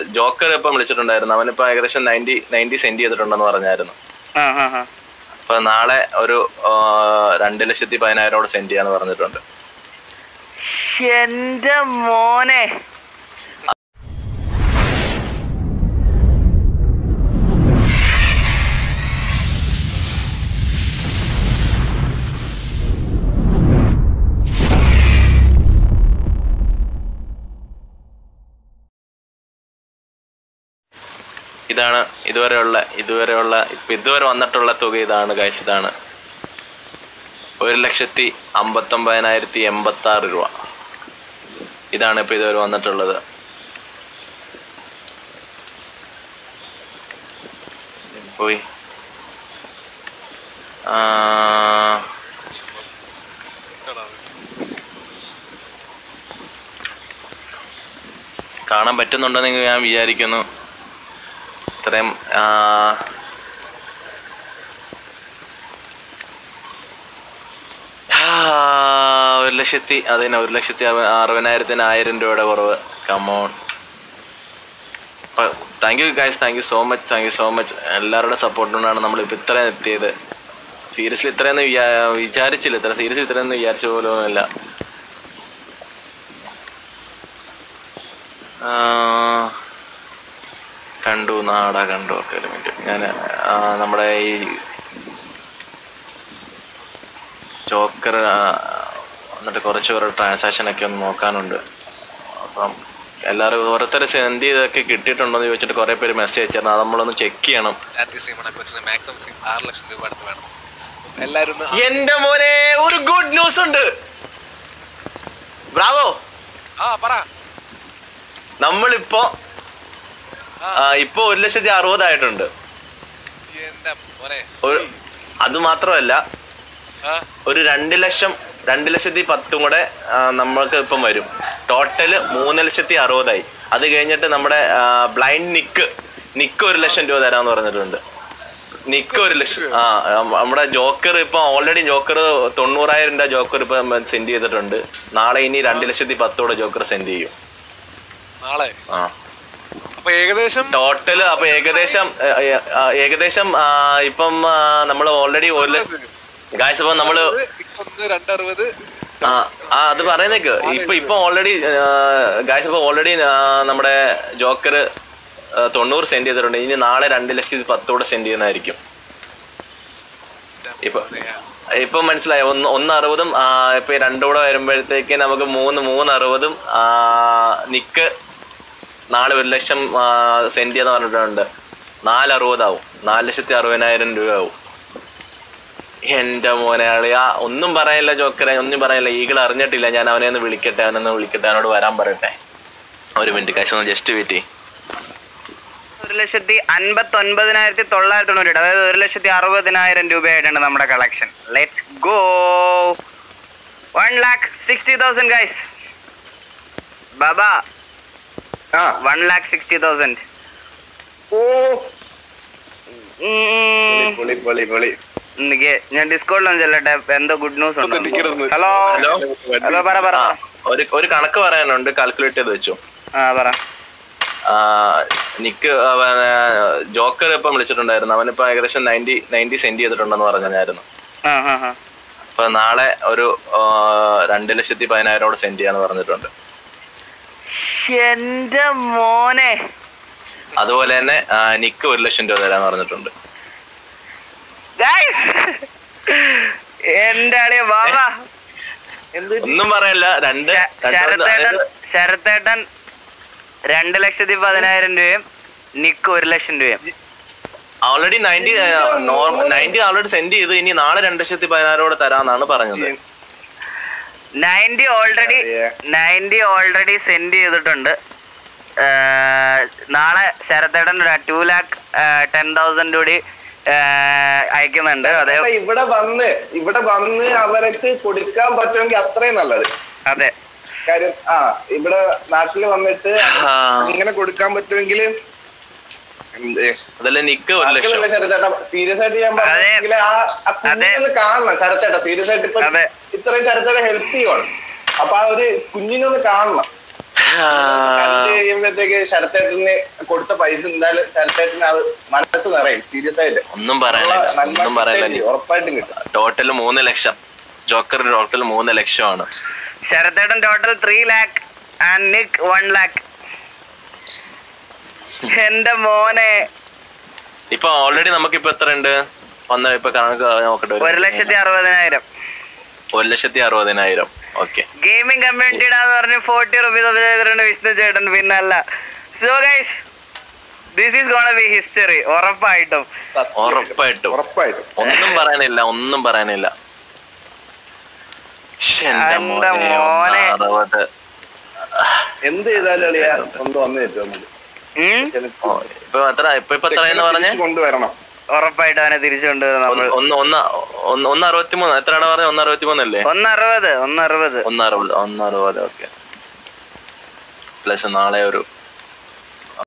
Joker ഇപ്പം വിളിച്ചിട്ടുണ്ടായിരുന്നു അവനിപ്പോ ഏകദേശം നയൻറ്റി നയൻറ്റി സെൻഡ് ചെയ്തിട്ടുണ്ടെന്ന് പറഞ്ഞായിരുന്നു ആ ആ ആ അപ്പൊ നാളെ ഒരു ആ, രണ്ട് ലക്ഷത്തി പതിനായിരോട് സെൻഡ് ചെയ്യാന്ന് പറഞ്ഞിട്ടുണ്ട് എന്റെ മോനെ ഇതാണ് ഇതുവരെയുള്ള ഇതുവരെയുള്ള ഇപ്പൊ ഇതുവരെ വന്നിട്ടുള്ള തുക ഇതാണ് കാശ് ഇതാണ് ഒരു ലക്ഷത്തി അമ്പത്തൊമ്പതിനായിരത്തി എൺപത്തി ആറ് രൂപ ഇതാണ് ഇപ്പൊ ഇതുവരെ വന്നിട്ടുള്ളത് പോയി ആ, കാണാൻ പറ്റുന്നുണ്ടെന്ന് ഞാൻ വിചാരിക്കുന്നു ഇത്രയും ആ, ആ, ഒരു ലക്ഷത്തി അതിന് ഒരു ലക്ഷത്തി അറുപ- അറുപതിനായിരത്തിന് ആയിരം രൂപയുടെ കുറവ് come on thank you guys thank you so much thank you so much എല്ലാവരുടെ സപ്പോർട്ട് കൊണ്ടാണ് നമ്മൾ ഇപ്പം ഇത്രയും എത്തിയത് സീരിയസ്ലി ഇത്രയൊന്നും വിചാ- വിചാരിച്ചില്ല ഇത്ര സീരിയസ്ലി ഇത്രയൊന്നും വിചാരിച്ച പോലുമല്ല ആ, കണ്ടു നാടാ കണ്ടു ഒക്കെ ഒരു മിനിറ്റ് ഞാൻ നമ്മുടെ ഈ ജോക്കർ എന്നിട്ട് കുറച്ച് കുറേ ട്രാൻസാക്ഷൻ ഒക്കെ ഒന്ന് നോക്കാനുണ്ട് അപ്പം എല്ലാവരും ഓരോരുത്തർ സെൻഡ് ചെയ്തൊക്കെ കിട്ടിയിട്ടുണ്ടോ എന്ന് ചോദിച്ചിട്ട് കുറേ പേര് മെസ്സേജ് അയച്ചിരുന്നു അത് നമ്മളൊന്ന് ചെക്ക് ചെയ്യണം രാത്രി ശ്രീമണ കൊച്ചിന് മാക്സിമം ആറ് ലക്ഷം രൂപ അടുത്ത് വേണം അപ്പം എല്ലാവരും ഒന്ന് എന്റെ മോനെ ഒരു ഗുഡ് ന്യൂസ് ഉണ്ട് ബ്രാവോ ആ പറ നമ്മളിപ്പോ ആ. ആ, ഇപ്പൊ ഒരു ലക്ഷത്തി അറുപതായിട്ടുണ്ട് എന്റെ മോനെ ഒരു അത് മാത്രമല്ല ആ ഒരു രണ്ട് ലക്ഷം രണ്ട് ലക്ഷത്തി പത്തും കൂടെ ആ, നമ്മൾക്ക് ഇപ്പം വരും ടോട്ടല് മൂന്ന് ലക്ഷത്തി അറുപതായി അത് കഴിഞ്ഞിട്ട് നമ്മുടെ ബ്ലൈൻഡ് നിക്ക് നിക്ക് ഒരു ലക്ഷം രൂപ തരാന്ന് പറഞ്ഞിട്ടുണ്ട് നിക്ക് ഒരു ലക്ഷം ആ നമ്മ- നമ്മുടെ ജോക്കർ ഇപ്പൊ ഓൾറെഡി ജോക്കർ തൊണ്ണൂറായിരം രൂപ ജോക്കർ ഇപ്പൊ സെൻഡ് ചെയ്തിട്ടുണ്ട് നാളെ ഇനി രണ്ട് ലക്ഷത്തി പത്തോടെ ജോക്കർ സെൻഡ് ചെയ്യും നാളെ ആ അപ്പൊ ഏകദേശം ടോട്ടല് അപ്പൊ ഏകദേശം ഏ, ഏ, ആ, ഏകദേശം ആ, ഇപ്പം നമ്മൾ ഓൾറെഡി ഒരു ലക്ഷം ഗായ്സ് ഇപ്പം നമ്മള് ഒന്ന് രണ്ടറുപത് ആ ആ അത് പറയുന്നേക്ക് ഇപ്പൊ ഇപ്പൊ ഓൾറെഡി ഗായ്സ് ഇപ്പൊ ഓൾറെഡി നമ്മുടെ ജോക്കർ തൊണ്ണൂറ് സെൻഡ് ചെയ്തിട്ടുണ്ട് ഇനി നാളെ രണ്ട് ലക്ഷത്തി പത്തോടെ സെൻഡ് ചെയ്യുന്നതായിരിക്കും ഇപ്പൊ ഇപ്പൊ മനസ്സിലായോ ഒന്ന് ഒന്ന് അറുപതും ആ, ഇപ്പൊ ഈ രണ്ടും കൂടെ വരുമ്പോഴത്തേക്ക് നമുക്ക് മൂന്ന് മൂന്ന് അറുപതും ആ, നിക്ക് നാളെ ഒരു ലക്ഷം സെൻഡ് ചെയ്യാന്ന് പറഞ്ഞിട്ടുണ്ട് നാല് അറുപതാവും നാല് ലക്ഷത്തി അറുപതിനായിരം രൂപയാവും എന്റെ മോനെ അളിയാ ഒന്നും പറയില്ല ജോക്കറെ ഒന്നും പറയില്ല ഈഗിൾ അറിഞ്ഞിട്ടില്ല ഞാൻ അവനെ ഒന്ന് വിളിക്കട്ടെ അവനൊന്ന് വിളിക്കട്ടെ അവനോട് വരാൻ പറയട്ടെ ഒരു മിനിറ്റ് കാശ് ഒന്ന് ജസ്റ്റ് വെയിറ്റ് ചെയ്യ് ഒരു ലക്ഷത്തി അൻപത്തി ഒൻപതിനായിരത്തി തൊള്ളായിരത്തി തൊണ്ണൂറ്റി എട്ട് അതായത് ഒരു ലക്ഷത്തി അറുപതിനായിരം രൂപയായിട്ടുണ്ട് നമ്മുടെ collection let's go one lakh sixty thousand guys ബാബ ആ വൺ ലാക്ക് സിക്സ്റ്റി തൗസൻഡ് ഓ പൊളി പൊളി പൊളി ഞാൻ ഡിസ്കൗണ്ടിലൊന്നും ചെല്ലട്ടെ എന്തോ ഗുഡ് ന്യൂസ് ഉണ്ട് എനിക്കിരുന്ന്. ഹലോ ഹലോ ഹലോ പറ പറ ആ ഒരു ഒരു കണക്ക് പറയാനുണ്ട് കാൽക്കുലേറ്റ് ചെയ്ത് വെച്ചു ആ പറ ആ, നിക്ക് ജോക്കർ ഇപ്പം വിളിച്ചിട്ടുണ്ടായിരുന്നു അവനിപ്പോ ഏകദേശം നയൻറ്റി നയൻറ്റി സെൻഡ് ചെയ്തിട്ടുണ്ടെന്ന് പറഞ്ഞായിരുന്നു ആ ആ ആ അപ്പൊ നാളെ ഒരു ആ, രണ്ട് ലക്ഷത്തി പതിനായിരോട് സെൻഡ് ചെയ്യാന്ന് പറഞ്ഞിട്ടുണ്ട് എന്റെ മോനെ അതുപോലെ തന്നെ ആ, നിക്ക് ഒരു ലക്ഷം രൂപ തരാന്ന് പറഞ്ഞിട്ടുണ്ട് Guys! എന്റെ അളിയ ബാബ എന്ത് ഒന്നും പറയല്ല രണ്ട് ശ- രണ്ട് ശരത്തേട്ടൻ അതായത് ശരത്തേട്ടൻ രണ്ട് ലക്ഷത്തി പതിനായിരം രൂപയും നിക്ക് ഒരു ലക്ഷം രൂപയും already ninety ninety already send ചെയ്ത് ഇനി നാളെ രണ്ട് ലക്ഷത്തി പതിനായിരോട് തരാന്നാണ് പറഞ്ഞത് നയൻറ്റി ഓൾറെഡി അറിയാ. നയൻറ്റി ഓൾറെഡി സെൻഡ് ചെയ്തിട്ടുണ്ട് ഏർ, നാളെ ശരത്തേട്ടൻ ഒരു ടു ലാക്ക് ടെൻ തൗസൻഡ് കൂടി ഏർ, അയക്കുന്നുണ്ട് അതെ അപ്പൊ ഇവിടെ വന്ന് ഇവിടെ വന്ന് അവർക്ക് കൊടുക്കാൻ പറ്റുമെങ്കിൽ അത്രയും നല്ലത് അതെ കാര്യം ആ ഇവിടെ നാട്ടിൽ വന്നിട്ട് ആ. ഇങ്ങനെ കൊടുക്കാൻ പറ്റുമെങ്കിൽ അതല്ല നിക്ക് ഒരു ലക്ഷം സീരിയസ് ആയിട്ട് ഞാൻ അതെ. പറഞ്ഞെങ്കിൽ ആ ആ കുഞ്ഞിനൊന്ന് കാണണം ശരത്തേട്ട സീരിയസ് ആയിട്ട് ഇപ്പൊ അതെ. ഇത്രയും ശരത്തേട്ട ഹെൽപ്പ് ചെയ്യണം അപ്പൊ ആ ഒരു കുഞ്ഞിനൊന്ന് കാണണം കണ്ടു കഴിയുമ്പോഴത്തേക്ക് ശരത്തേട്ടന് കൊടുത്ത പൈസ എന്തായാലും ശരത്തേട്ടന് അത് മനസ്സ് നിറയും സീരിയസ് ആയിട്ട് ഒന്നും പറയാനില്ല നന്മ ഒന്നും പറയാനില്ല കിട്ടും, ഉറപ്പായിട്ടും കിട്ടും ടോട്ടൽ മൂന്ന് ലക്ഷം ജോക്കർ ടോട്ടൽ മൂന്ന് ലക്ഷമാണ് ശരത്തേട്ടൻ total three lakh and Nick one lakh എന്റെ മോനെ ഇപ്പൊ ഓൾറെഡി നമുക്കിപ്പോ എത്ര ഉണ്ട് വന്ന ഇപ്പൊ കണക്ക് നോക്കട്ടെ ഒരു ഒരു ലക്ഷത്തി അറുപതിനായിരം ഒരു ലക്ഷത്തി അറുപതിനായിരം ഓക്കെ ഗെയിമിംഗ് കമ്മ്യൂണിറ്റിയുടെ എന്ന് പറഞ്ഞ് ഫോർട്ടി റുപ്പീസ് ചെയ്തിട്ടുണ്ട് വിഷ്ണു ചേട്ടൻ പിന്നല്ല so guys this is gonna be history ഉറപ്പായിട്ടും സത്യം. ഉറപ്പായിട്ടും ഉറപ്പായിട്ടും ഒന്നും പറയാനില്ല ഒന്നും പറയാനില്ല ശ്ശെ, എന്റെ എന്റെ മോനെ, മോനെ. ഒന്ന് അറുപത് എന്ത് ചെയ്താലും അളിയാ സ്വന്തം വന്നു തരും നമുക്ക് ഉം? ഓ, ഇപ്പൊ എത്ര ഇപ്പൊ ഇപ്പൊ എത്രയെന്ന് പറഞ്ഞേ തിരിച്ച് കൊണ്ടുവരണം ഉറപ്പായിട്ടും അവനെ തിരിച്ചുകൊണ്ട് നമ്മൾ ഒന്ന് ഒന്ന് ഒന്ന് ഒന്ന് അറുപത്തി മൂന്ന് എത്രയാണ് പറഞ്ഞത് ഒന്ന് അറുപത്തി മൂന്നല്ലേ ഒന്ന് അറുപത് ഒന്ന് അറുപത് ഒന്ന് അറുപത് ഒന്ന് അറുപത് ഓക്കെ പ്ലസ് നാളെ ഒരു